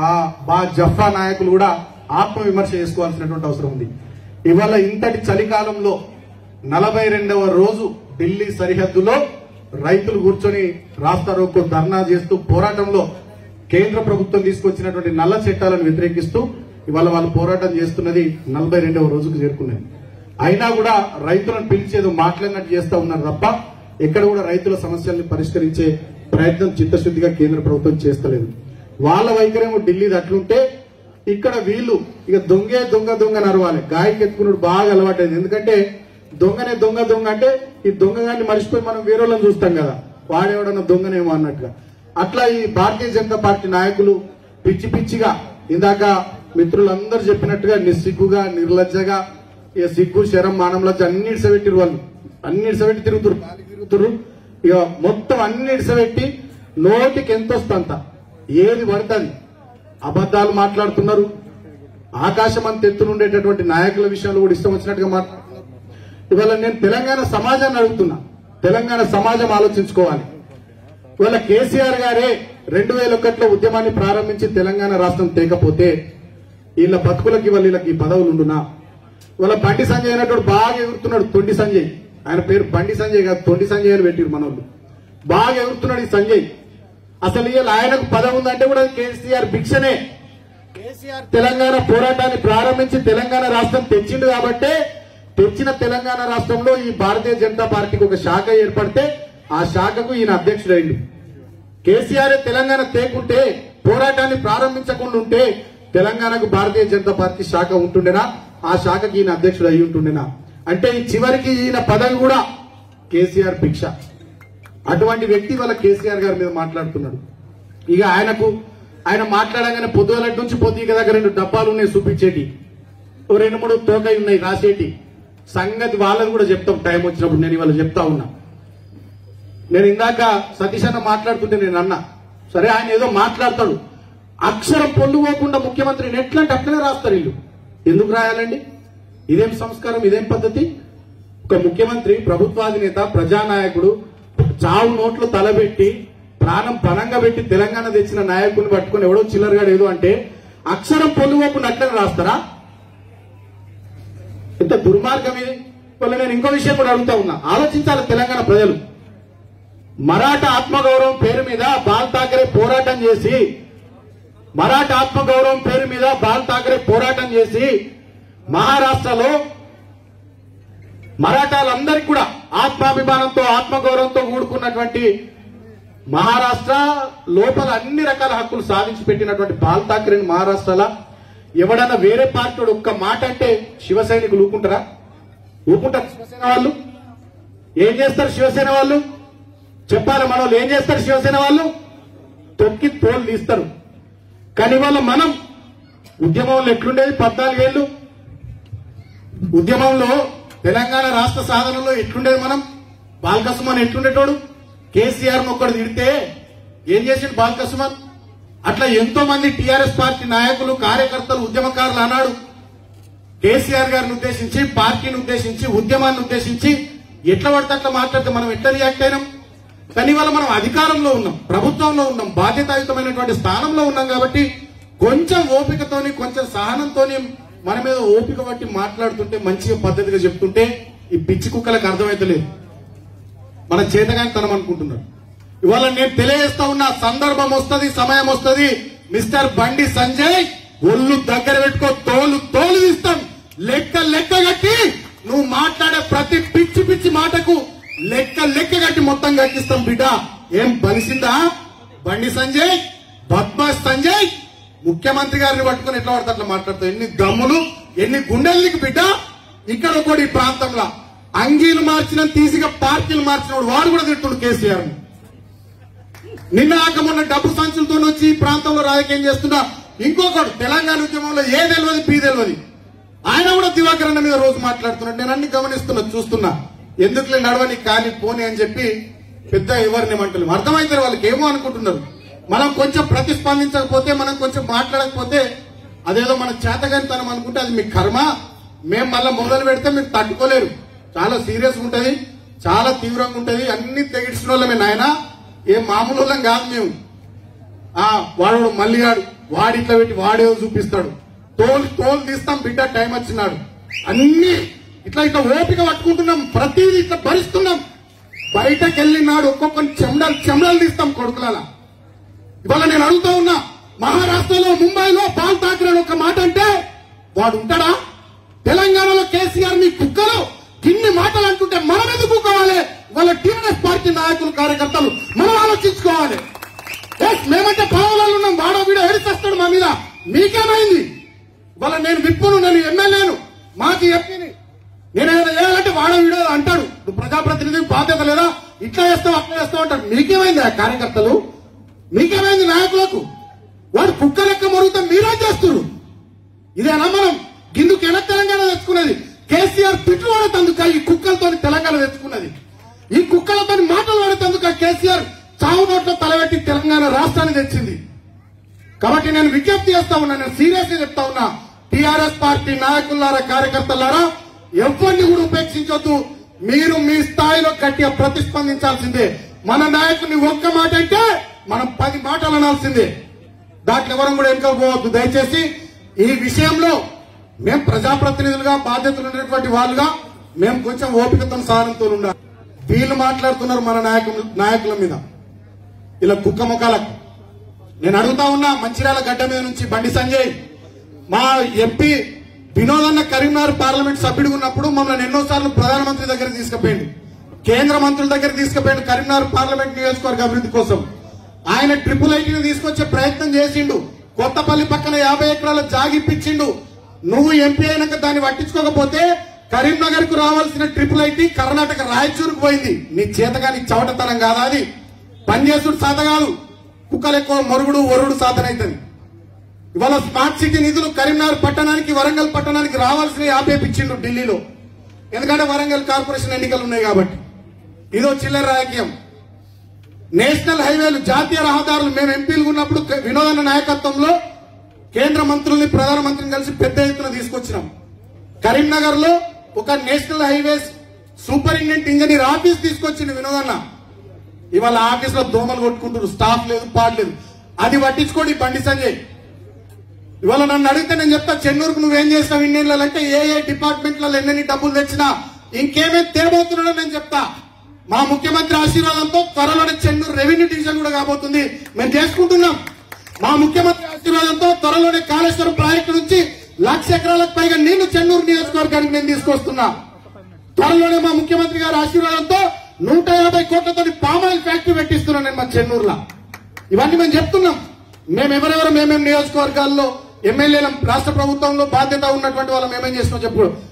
ఆ బా జఫా నాయకులు కూడా ఆత్మవిమర్శ చేసుకోవాల్సినటువంటి అవసరం ఉంది ఇవాళ ఇంతటి చలికాలంలో నలభై రెండవ రోజు ఢిల్లీ సరిహద్దులో రైతులు కూర్చొని రాస్తా రోకో ధర్నా చేస్తూ పోరాటంలో కేంద్ర ప్రభుత్వం తీసుకొచ్చినటువంటి నల్ల చట్టాలను వ్యతిరేకిస్తూ ఇవాళ వాళ్ళు పోరాటం చేస్తున్నది నలభై రెండవ రోజుకు చేరుకున్నది అయినా కూడా రైతులను పిలిచేదో మాట్లాడినట్టు చేస్తా ఉన్నారు తప్ప ఎక్కడ కూడా రైతుల సమస్యల్ని పరిష్కరించే ప్రయత్నం చిత్తశుద్ధిగా కేంద్ర ప్రభుత్వం చేస్తలేదు వాళ్ళ వైఖరేమో ఢిల్లీది అట్లుంటే ఇక్కడ వీళ్ళు ఇక దొంగే దొంగ దొంగ నరవాలి గాయకి ఎత్తుకున్నాడు బాగా అలవాటైంది ఎందుకంటే దొంగనే దొంగ దొంగ అంటే ఈ దొంగగాన్ని మర్చిపోయి మనం వేరే వాళ్ళని చూస్తాం కదా వాడేవాడన్న దొంగనేమో అన్నట్టుగా అట్లా ఈ భారతీయ జనతా పార్టీ నాయకులు పిచ్చి పిచ్చిగా ఇందాక మిత్రులందరూ చెప్పినట్టుగా నిస్సిగ్గుగా నిర్లజ్జగా ఇక సిగ్గు శరం మానం లజ్జ అన్ని ఇడిసబెట్టిరు వాళ్ళు అన్ని ఇడిసబెట్టి తిరుగుతురు గాలికి తిరుగుతురు ఇక మొత్తం అన్ని ఇడిసబెట్టి నోటికి ఎంత వస్తుందంత ఏది పడుతుంది అబద్ధాలు మాట్లాడుతున్నారు ఆకాశం అంత ఎత్తునుండేటటువంటి నాయకుల విషయంలో కూడా ఇష్టం వచ్చినట్టుగా మాట్లాడుతున్నారు ఇవాళ నేను తెలంగాణ సమాజాన్ని అడుగుతున్నా తెలంగాణ సమాజం ఆలోచించుకోవాలి ఇవాళ కేసీఆర్ గారే రెండు వేల ఒకటిలో ఉద్యమాన్ని ప్రారంభించి తెలంగాణ రాష్ట్రం తేకపోతే వీళ్ళ బతుకులకి వాళ్ళ వీళ్ళకి ఈ పదవులు ఉండునా వాళ్ళ బండి సంజయ్ అనేటోడు బాగా ఎగురుతున్నాడు తొండి సంజయ్ ఆయన పేరు బండి సంజయ్ కాదు తొండి సంజయ్ అని పెట్టిరు మనోళ్ళు బాగా ఎగురుతున్నాడు ఈ సంజయ్ అసలు ఇవాళ ఆయనకు పదవి ఉందంటే కూడా అది కేసీఆర్ భిక్షనే కేసీఆర్ తెలంగాణ పోరాటాన్ని ప్రారంభించి తెలంగాణ రాష్ట్రం తెచ్చిండు కాబట్టే తెచ్చిన తెలంగాణ రాష్ట్రంలో ఈ భారతీయ జనతా పార్టీకి ఒక శాఖ ఏర్పడితే ఆ శాఖకు ఈయన అధ్యక్షుడైండు కేసీఆర్ తెలంగాణ తేకుంటే పోరాటాన్ని ప్రారంభించకుండా ఉంటే తెలంగాణకు భారతీయ జనతా పార్టీ శాఖ ఉంటుండేనా ఆ శాఖకి ఈయన అధ్యక్షుడు అయి ఉంటుండేనా అంటే ఈ చివరికి ఈయన పదవి కూడా కేసీఆర్ భిక్ష అటువంటి వ్యక్తి వాళ్ళ కేసీఆర్ గారి మీద మాట్లాడుతున్నాడు ఇక ఆయనకు ఆయన మాట్లాడగానే పొద్దుగలటి నుంచి పొద్దుగ దగ్గర రెండు డబ్బాలు ఉన్నాయి చూపించేటి ఓ రెండు మూడు తోకై ఉన్నాయి రాసేటి సంగతి వాళ్ళని కూడా చెప్తాం టైం వచ్చినప్పుడు నేను ఇవాళ చెప్తా ఉన్నా నేను ఇందాక సతీష్ అన్న మాట్లాడుతుంటే నేను అన్నా సరే ఆయన ఏదో మాట్లాడతాడు అక్షరం పొల్లుకోకుండా ముఖ్యమంత్రిని ఎట్లంటే అట్లనే రాస్తారు వీళ్ళు ఎందుకు రాయాలండి ఇదేం సంస్కారం ఇదేం పద్ధతి ఒక ముఖ్యమంత్రి ప్రభుత్వాధినేత ప్రజానాయకుడు చావు నోట్లు తలబెట్టి ప్రాణం పనంగా పెట్టి తెలంగాణ తెచ్చిన నాయకుడిని పట్టుకొని ఎవడో చిల్లరగాడు ఏదో అంటే అక్షరం పొల్లుకోకుండా అట్లనే రాస్తారా ఎంత దుర్మార్గం ఇది వాళ్ళ నేను ఇంకో విషయం కూడా అడుగుతా ఉన్నా ఆలోచించాలి తెలంగాణ ప్రజలు మరాఠా ఆత్మగౌరవం పేరు మీద బాల్ ఠాకరే పోరాటం చేసి మరాఠా ఆత్మగౌరవం పేరు మీద బాల్ ఠాకరే పోరాటం చేసి మహారాష్ట్రలో మరాఠాలందరికీ కూడా ఆత్మాభిమానంతో ఆత్మగౌరవంతో కూడుకున్నటువంటి మహారాష్ట్ర లోపల అన్ని రకాల హక్కులు సాధించి పెట్టినటువంటి బాల్ ఠాకరేని మహారాష్ట్రలో ఎవడన్నా వేరే పార్టీ ఒక్క మాట అంటే శివ సైనికులు ఊకుంటారా ఊకుంటారు శివసేన వాళ్ళు ఏం చేస్తారు శివసేన వాళ్ళు చెప్పాలి మన వాళ్ళు ఏం చేస్తారు శివసేన వాళ్ళు తొక్కి తోలు తీస్తారు కానీ ఇవాళ మనం ఉద్యమంలో ఎట్లుండేది పద్నాలుగేళ్లు ఉద్యమంలో తెలంగాణ రాష్ట్ర సాధనలో ఎట్లుండేది మనం బాలకసుమన్ ఎట్లుండేటోడు కేసీఆర్ ఒక్కడు తిడితే ఏం చేసిండు బాలకసుమన్ అట్లా ఎంతో మంది టీఆర్ఎస్ పార్టీ నాయకులు కార్యకర్తలు ఉద్యమకారులు అన్నాడు కేసీఆర్ గారిని ఉద్దేశించి పార్టీని ఉద్దేశించి ఉద్యమాన్ని ఉద్దేశించి ఎట్లా పడితే అట్లా మాట్లాడితే మనం ఎట్లా రియాక్ట్ అయినాం కానీ ఇవాళ మనం అధికారంలో ఉన్నాం ప్రభుత్వంలో ఉన్నాం బాధ్యతాయుతమైనటువంటి స్థానంలో ఉన్నాం కాబట్టి కొంచెం ఓపికతోని కొంచెం సహనంతోని మన మీద ఓపిక బట్టి మాట్లాడుతుంటే మంచిగా పద్ధతిగా చెప్తుంటే ఈ పిచ్చి కుక్కలకు అర్థమైతలేదు మన చేతగానితనం అనుకుంటున్నారు ఇవాళ నేను తెలియజేస్తా ఉన్న సందర్భం వస్తది సమయం వస్తది మిస్టర్ బండి సంజయ్ ఒళ్ళు దగ్గర పెట్టుకో తోలు తోలు తీస్తాం లెక్క లెక్క కట్టి నువ్వు మాట్లాడే ప్రతి పిచ్చి పిచ్చి మాటకు లెక్క లెక్క కట్టి మొత్తం కట్టిస్తాం బిడ్డ ఏం బలిసిందా బండి సంజయ్ బద్మాష్ సంజయ్ ముఖ్యమంత్రి గారిని పట్టుకొని ఎట్లా పడితే అట్లా మాట్లాడతావు ఎన్ని దమ్ములు ఎన్ని గుండెలు నీకు బిడ్డ ఇక్కడ కూడా ఈ ప్రాంతంలో అంగీలు మార్చిన తీసిగా పార్టీలు మార్చినోడు వాడు కూడా తిట్టుడు కేసీఆర్ ని. నిన్న ఆక మొన్న డబ్బు సంచులతో వచ్చి ఈ ప్రాంతంలో రాజకీయం చేస్తున్నా ఇంకొకడు తెలంగాణ ఉద్యమంలో ఏ తెలియదు పీ తెలియదు ఆయన కూడా దివాకర్ అన్న మీద రోజు మాట్లాడుతున్నాడు నేను అన్ని గమనిస్తున్నా చూస్తున్నా ఎందుకులే నడవని కానీ పోని అని చెప్పి పెద్ద ఎవరిని ఏమంటలేము అర్థమైతే వాళ్ళకి ఏమో అనుకుంటున్నారు మనం కొంచెం ప్రతిస్పందించకపోతే మనం కొంచెం మాట్లాడకపోతే అదేదో మన చేతగానితనం అనుకుంటే అది మీ కర్మ మేము మళ్ళీ మొదలు పెడితే మీరు తట్టుకోలేరు చాలా సీరియస్ ఉంటది చాలా తీవ్రంగా ఉంటది అన్ని తెగిడిచిన వాళ్ళమే నాయన ఏ మామూలు వాళ్ళం కాదు మేము ఆ వాడు మల్లిగాడు వాడి ఇట్లా పెట్టి వాడేదో చూపిస్తాడు తోలు తోలు తీస్తాం బిడ్డ టైం వచ్చినాడు అన్ని ఇట్లా ఇట్లా ఓపిక పట్టుకుంటున్నాం ప్రతిదీ ఇట్లా భరిస్తున్నాం బయటకు వెళ్ళినాడు ఒక్కొక్క చెమడలు చెమడలు తీస్తాం కొడుకులలా ఇవాళ నేను అడుగుతా ఉన్నా మహారాష్ట్రలో ముంబైలో పాల్ ఠాకరే అని ఒక మాట అంటే వాడు ఉంటాడా తెలంగాణలో కేసీఆర్ మీ కుక్కలు ఇన్ని మాటలు అంటుంటే మనం ఎందుకు కావాలి వాళ్ళ టీఆర్ఎస్ పార్టీ నాయకులు కార్యకర్తలు మనం ఆలోచించుకోవాలి ఎస్ మేమంటే పావులలో ఉన్నాం వాడో వీడో ఏడిచేస్తాడు మా మీద మీకేమైంది వాళ్ళ నేను విప్పును నేను ఎమ్మెల్యేను మాకు ఎంపీని నేను ఏదైనా చేయాలంటే వాడో వీడో అంటాడు నువ్వు ప్రజాప్రతినిధి బాధ్యత లేదా ఇట్లా చేస్తావు అట్లా చేస్తావు అంటాడు మీకేమైంది ఆ కార్యకర్తలు మీకేమైంది నాయకులకు వాడు కుక్క లెక్క మరుగుతా మీరే చేస్తున్నారు ఇదేనా మనం గిందుకెలా తెలంగాణ తెచ్చుకున్నది కేసీఆర్ పిట్లు వాడేందుక ఈ కుక్కలతో తెలంగాణ తెచ్చుకున్నది ఈ కుక్కలతో మాటలు వాడేందుక కేసీఆర్ చావు నోట్లో తలబెట్టి తెలంగాణ రాష్ట్రాన్ని తెచ్చింది కాబట్టి నేను విజ్ఞప్తి చేస్తా ఉన్నా నేను సీరియస్ గా చెప్తా ఉన్నా టీఆర్ఎస్ పార్టీ నాయకులారా కార్యకర్తలారా ఎవరిని కూడా ఉపేక్షించొద్దు మీరు మీ స్థాయిలో గట్టిగా ప్రతిస్పందించాల్సిందే మన నాయకుని ఒక్క మాట అంటే మనం పది మాటలు అనాల్సిందే దాంట్లో ఎవరం కూడా వెనుక పోవద్దు దయచేసి ఈ విషయంలో మేము ప్రజాప్రతినిధులుగా బాధ్యతలు ఉన్నటువంటి వాళ్ళుగా మేము కొంచెం ఓపికతో సహనంతో ఉండాలి వీళ్ళు మాట్లాడుతున్నారు మన నాయకులు నాయకుల మీద ఇలా కుక్క ముఖాలకు నేను అడుగుతా ఉన్నా మంచిర్యాల గడ్డ మీద నుంచి బండి సంజయ్ మా ఎంపీ వినోద్ అన్న కరీంనగర్ పార్లమెంట్ సభ్యుడు ఉన్నప్పుడు మమ్మల్ని ఎన్నోసార్లు ప్రధానమంత్రి దగ్గర తీసుకుపోయింది కేంద్ర మంత్రుల దగ్గర తీసుకుపోయింది కరీంనగర్ పార్లమెంట్ నియోజకవర్గ అభివృద్ధి కోసం ఆయన ట్రిపుల్ ఐటీని తీసుకొచ్చే ప్రయత్నం చేసిండు కొత్తపల్లి పక్కన యాభై ఎకరాల జాగిప్పించిండు నువ్వు ఎంపీ అయినాక దాన్ని పట్టించుకోకపోతే కరీంనగర్ కు రావాల్సిన ట్రిపుల్ ఐటీ కర్ణాటక రాయచూరుకు పోయింది నీ చేతగాని చవటతనం కాదా అది పనిచేసుడు సాత కాదు కుక్కలు ఎక్కువ మొరుగుడు ఒరుగుడు సాధనైతుంది ఇవాళ స్మార్ట్ సిటీ నిధులు కరీంనగర్ పట్టణానికి వరంగల్ పట్టణానికి రావాల్సిన ఆపేపించిండు ఢిల్లీలో ఎందుకంటే వరంగల్ కార్పొరేషన్ ఎన్నికలు ఉన్నాయి కాబట్టి ఇదో చిల్లర రాజకీయం నేషనల్ హైవేలు జాతీయ రహదారులు మేము ఎంపీలు ఉన్నప్పుడు వినోదన్న నాయకత్వంలో కేంద్ర మంత్రుల్ని ప్రధానమంత్రిని కలిసి పెద్ద ఎత్తున తీసుకొచ్చినాం కరీంనగర్ లో ఒక national highways superintendent engineer office తీసుకొచ్చింది వినోదన్న ఇవాళ ఆఫీస్ లో దోమలు కొట్టుకుంటారు స్టాఫ్ లేదు పాడు లేదు అది పట్టించుకోండి బండి సంజయ్ ఇవాళ నన్ను అడిగితే నేను చెప్తా చెన్నూరుకు నువ్వేం చేస్తావు ఇన్నేళ్ళు అంటే ఏ ఏ డిపార్ట్మెంట్లలో ఎన్నెన్ని డబ్బులు తెచ్చినా ఇంకేమేం తేబోతున్నాడో నేను చెప్తా మా ముఖ్యమంత్రి ఆశీర్వాదంతో త్వరలోనే చెన్నూరు రెవెన్యూ డివిజన్ కూడా కాబోతుంది మేము చేసుకుంటున్నాం మా ముఖ్యమంత్రి ఆశీర్వాదంతో త్వరలోనే కాళేశ్వరం ప్రాజెక్టు నుంచి లక్ష ఎకరాలకు పైగా నీళ్లు చెన్నూరు నియోజకవర్గానికి నేను తీసుకొస్తున్నా త్వరలోనే మా ముఖ్యమంత్రి గారి ఆశీర్వాదంతో నూట యాభై కోట్లతో పామాయిల్ ఫ్యాక్టరీ పెట్టిస్తున్నాను నేను మా చెన్నూరులో ఇవన్నీ మేము చెప్తున్నాం మేము ఎవరెవరు మేమేం నియోజకవర్గాల్లో ఎమ్మెల్యేల రాష్ట్ర ప్రభుత్వంలో బాధ్యత ఉన్నటువంటి వాళ్ళం ఏమేం చేస్తున్నాం చెప్పు